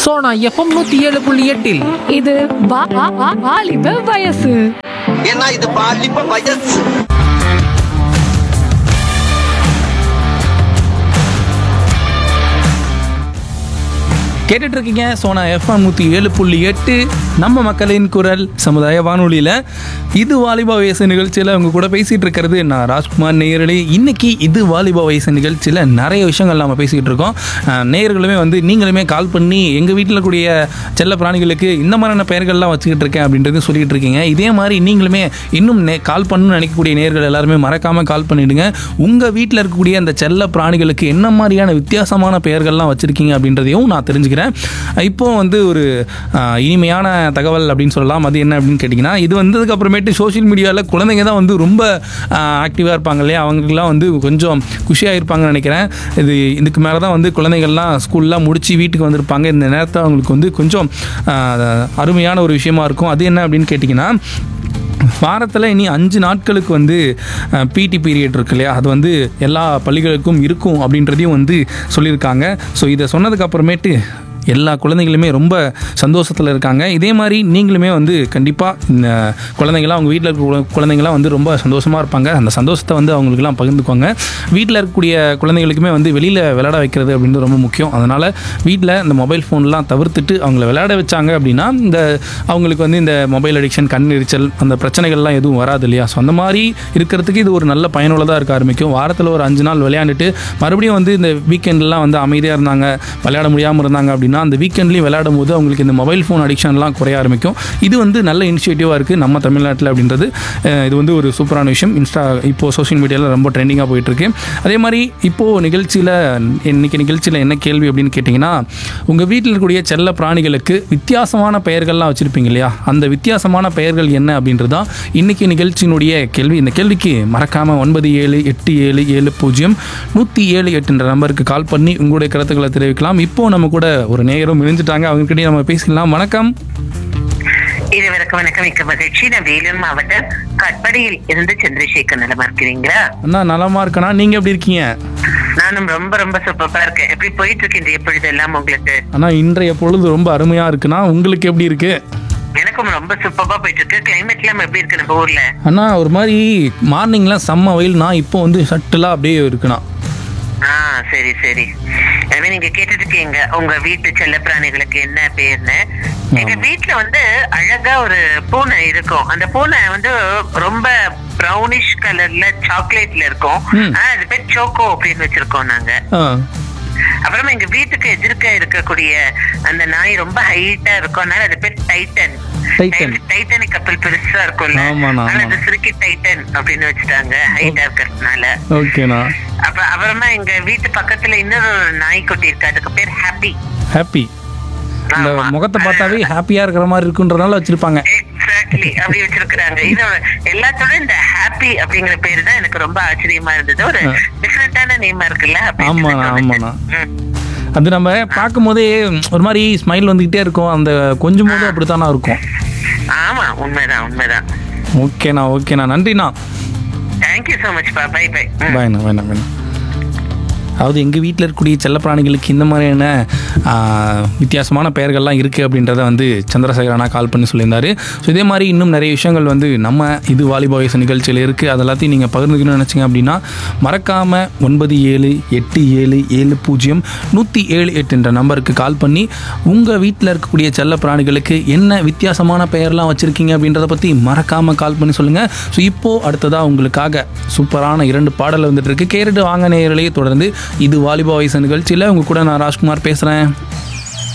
Sona FM நூத்தி ஏழு புள்ளி எட்டில் இது வா- வா- வா- வாலிப வயசு ஏன்னா இது பாலிப்ப வயசு கேட்டுட்டு இருக்கீங்க சோனா எஃப்எம் நூற்றி ஏழு புள்ளி எட்டு நம்ம மக்களின் குரல் சமுதாய வானொலியில் இது வாலிபா வயசு நிகழ்ச்சியில் அவங்க கூட பேசிகிட்டு இருக்கிறது நான் ராஜ்குமார் நேயர்களே இன்னைக்கு இது வாலிபா வயசு நிகழ்ச்சியில் நிறைய விஷயங்கள் நம்ம பேசிக்கிட்டு இருக்கோம் அஹ், நேயர்களுமே வந்து நீங்களுமே கால் பண்ணி எங்கள் வீட்டில் கூடிய செல்ல பிராணிகளுக்கு இந்த மாதிரியான பெயர்கள்லாம் வச்சுக்கிட்டு இருக்கேன் அப்படின்றது சொல்லிட்டு இருக்கீங்க இதே மாதிரி நீங்களுமே இன்னும் நே கால் பண்ணணும்னு நினைக்கக்கூடிய நேயர்கள் எல்லாருமே மறக்காமல் கால் பண்ணிவிடுங்க உங்கள் வீட்டில் இருக்கக்கூடிய அந்த செல்ல பிராணிகளுக்கு என்ன மாதிரியான வித்தியாசமான பெயர்கள்லாம் வச்சுருக்கீங்க அப்படின்றதையும் நான் தெரிஞ்சுக்கிறேன் இப்போ வந்து ஒரு ஆஹ், இனிமையான தகவல் அப்படின்னு சொல்லலாம் அது என்ன அப்படின்னு கேட்டிங்கன்னா இது வந்ததுக்கு அப்புறமேட்டு சோஷியல் மீடியாவில் குழந்தைங்க தான் வந்து ரொம்ப ஆக்டிவாக இருப்பாங்க இல்லையா அவங்களுக்குலாம் வந்து கொஞ்சம் குஷியாக இருப்பாங்கன்னு நினைக்கிறேன் இது இதுக்கு மேலே தான் வந்து குழந்தைகள்லாம் ஸ்கூல்லாம் முடித்து வீட்டுக்கு வந்திருப்பாங்க இந்த நேரத்தில் அவங்களுக்கு வந்து கொஞ்சம் ஆஹ், அருமையான ஒரு விஷயமா இருக்கும் அது என்ன அப்படின்னு கேட்டிங்கன்னா வாரத்தில் இனி அஞ்சு நாட்களுக்கு வந்து பிடி பீரியட் இருக்கு இல்லையா அது வந்து எல்லா பள்ளிகளுக்கும் இருக்கும் அப்படின்றதையும் வந்து சொல்லியிருக்காங்க ஸோ இதை சொன்னதுக்கு அப்புறமேட்டு எல்லா குழந்தைகளுமே ரொம்ப சந்தோஷத்தில் இருக்காங்க இதே மாதிரி நீங்களுமே வந்து கண்டிப்பாக இந்த குழந்தைங்களாம் அவங்க வீட்டில் இருக்க குழ- குழந்தைங்களாம் வந்து ரொம்ப சந்தோஷமாக இருப்பாங்க அந்த சந்தோஷத்தை வந்து அவங்களுக்குலாம் பகிர்ந்துக்கோங்க வீட்டில் இருக்கக்கூடிய குழந்தைகளுக்குமே வந்து வெளியில் விளையாட வைக்கிறது அப்படின்றது ரொம்ப முக்கியம் அதனால் வீட்டில் இந்த மொபைல் ஃபோன்லாம் தவிர்த்துட்டு அவங்கள விளையாட வச்சாங்க அப்படின்னா இந்த அவங்களுக்கு வந்து இந்த மொபைல் அடிக்ஷன் கண் எரிச்சல் அந்த பிரச்சனைகள்லாம் எதுவும் வராது இல்லையா ஸோ அந்த மாதிரி இருக்கிறதுக்கு இது ஒரு நல்ல பயனுள்ளதாக இருக்க ஆரம்பிக்கும் வாரத்தில் ஒரு அஞ்சு நாள் விளையாண்டுட்டு மறுபடியும் வந்து இந்த வீக்கெண்ட்லாம் வந்து அமைதியாக இருந்தாங்க விளையாட முடியாமல் இருந்தாங்க அப்படின்னா அந்த வீக்கெண்ட்லேயும் விளையாடும் போது அவங்களுக்கு இந்த மொபைல் ஃபோன் அடிக்ஷன்லாம் குறைய ஆரம்பிக்கும் இது வந்து நல்ல இனிஷியேட்டிவாக இருக்குது நம்ம தமிழ்நாட்டில் அப்படின்றது அஹ், இது வந்து ஒரு சூப்பரான விஷயம் இன்ஸ்டா இப்போது சோஷியல் மீடியாவில் ரொம்ப ட்ரெண்டிங்காக போயிட்டுருக்கு அதே மாதிரி இப்போது நிகழ்ச்சியில் இன்னைக்கு நிகழ்ச்சியில் என்ன கேள்வி அப்படின்னு கேட்டிங்கன்னா உங்கள் வீட்டில் இருக்கக்கூடிய செல்ல பிராணிகளுக்கு வித்தியாசமான பெயர்கள்லாம் வச்சுருப்பீங்க இல்லையா அந்த வித்தியாசமான பெயர்கள் என்ன அப்படின்றது தான் இன்றைக்கி நிகழ்ச்சியினுடைய கேள்வி இந்த கேள்விக்கு மறக்காமல் ஒன்பது ஏழு எட்டு ஏழு ஏழு பூஜ்ஜியம் நூற்றி ஏழு எட்டுன்ற நம்பருக்கு கால் பண்ணி உங்களுடைய கருத்துக்களை தெரிவிக்கலாம் இப்போது நம்ம கூட ஒரு நேயரும் இணைஞ்சிட்டாங்க அவங்ககிட்டயே நம்ம பேசிக்கலாம் வணக்கம் இருவருக்கும் வணக்கம் மிக்க மகிழ்ச்சி நான் வேலூர் மாவட்டம் கட்படியில் இருந்து சந்திரசேகர் நலமா இருக்கிறீங்களா அண்ணா நலமா இருக்கண்ணா நீங்கள் எப்படி இருக்கீங்க நானும் ரொம்ப ரொம்ப சூப்பரா இருக்கேன் எப்படி போயிட்டு இருக்கு இந்த எப்பொழுது எல்லாம் உங்களுக்கு அண்ணா இன்றைய பொழுது ரொம்ப அருமையாக இருக்குண்ணா உங்களுக்கு எப்படி இருக்குது எனக்கும் ரொம்ப சூப்பரா போயிட்டு இருக்கு கிளைமேட் எல்லாம் எப்படி இருக்கு நம்ம ஊர்ல அண்ணா ஒரு மாதிரி மார்னிங்லாம் செம்ம வெயில்னா இப்போ வந்து சட்டலாக அப்படியே இருக்குண்ணா ஆ சரி சரி எனவே நீங்க கேட்டுட்டு இருக்கீங்க உங்க வீட்டு செல்ல பிராணிகளுக்கு என்ன பேர்னு எங்க வீட்டுல வந்து அழகா ஒரு பூனை இருக்கும் அந்த பூனை வந்து ரொம்ப ப்ரௌனிஷ் கலர்ல சாக்லேட்ல இருக்கும் ம். ஆனா அது பேர் சோக்கோ அப்படின்னு வச்சிருக்கோம் நாங்க ஆ அப்புறமா எங்க வீட்டுக்கு எதிர்க்க இருக்கக்கூடிய அந்த நாய் ரொம்ப ஹைட்டா இருக்கும் அதனால அது பேர் டைட்டன் டைட்டன். டைட்டனிக் கப்பல் பெருசா இருக்கும்ல ஆமாண்ணா, அதனால அது ஆமாண்ணா. சுருக்கி டைட்டன் அப்படின்னு வச்சுட்டாங்க ஹைட்டா இருக்கிறதுனால ஓகேண்ணா அப்ப அப்புறமா எங்க வீட்டு பக்கத்துல இன்னொரு ஒரு நாய்க்குட்டி இருக்கு அதுக்கு பேர் ஹாப்பி ஹாப்பி இந்த ஆமா. முகத்தை பார்த்தாவே ஹாப்பியாக இருக்கிற மாதிரி இருக்குன்றனால வச்சுருப்பாங்க எக்ஸாக்ட்லி அப்படி வச்சிருக்கிறாங்க இது எல்லாத்தோட இந்த ஹாப்பி அப்படிங்கிற பேரு தான் எனக்கு ரொம்ப ஆச்சரியமா இருந்தது ஒரு ஆ. டிஃபரெண்டான நேமா இருக்குல்ல அப்படி ஆமாண்ணா, எனக்கு தோணுச்சு. ஆமாண்ணா. ம். அது நம்ம பார்க்கும்போதே ஒரு மாதிரி ஸ்மைல் வந்துக்கிட்டே இருக்கும் அந்த கொஞ்சம் போது அப்படித்தானா இருக்கும் ஆமா உண்மைதான் உண்மைதான் ஓகேண்ணா ஓகேண்ணா நன்றிண்ணா தேங்க்யூ சோ மச் பா பை பை பாய்ண்ணா பாய்ண்ணா பாய்ண்ணா அதாவது எங்கள் வீட்டில் இருக்கக்கூடிய செல்லப்பிராணிகளுக்கு இந்த மாதிரியான ஆ, வித்தியாசமான பெயர்கள்லாம் இருக்குது அப்படின்றத வந்து சந்திரசேகர் அண்ணா கால் பண்ணி சொல்லியிருந்தாரு ஸோ இதே மாதிரி இன்னும் நிறைய விஷயங்கள் வந்து நம்ம இது வாலிபா வயசு நிகழ்ச்சியில் இருக்குது அது எல்லாத்தையும் நீங்கள் பகிர்ந்துக்கணும்னு நினச்சிங்க அப்படின்னா மறக்காமல் ஒன்பது ஏழு எட்டு ஏழு ஏழு பூஜ்ஜியம் நூற்றி ஏழு எட்டு என்ற நம்பருக்கு கால் பண்ணி உங்கள் வீட்டில் இருக்கக்கூடிய செல்ல பிராணிகளுக்கு என்ன வித்தியாசமான பெயர்லாம் வச்சுருக்கீங்க அப்படின்றத பற்றி மறக்காமல் கால் பண்ணி சொல்லுங்கள் ஸோ இப்போது அடுத்ததாக உங்களுக்காக சூப்பரான இரண்டு பாடல் வந்துட்டு இருக்கு கேட்டுட்டு வாங்க நேயர்களையே தொடர்ந்து இது வாலிபா வயசு நிகழ்ச்சியில் உங்கள் கூட நான் ராஜ்குமார் பேசுகிறேன்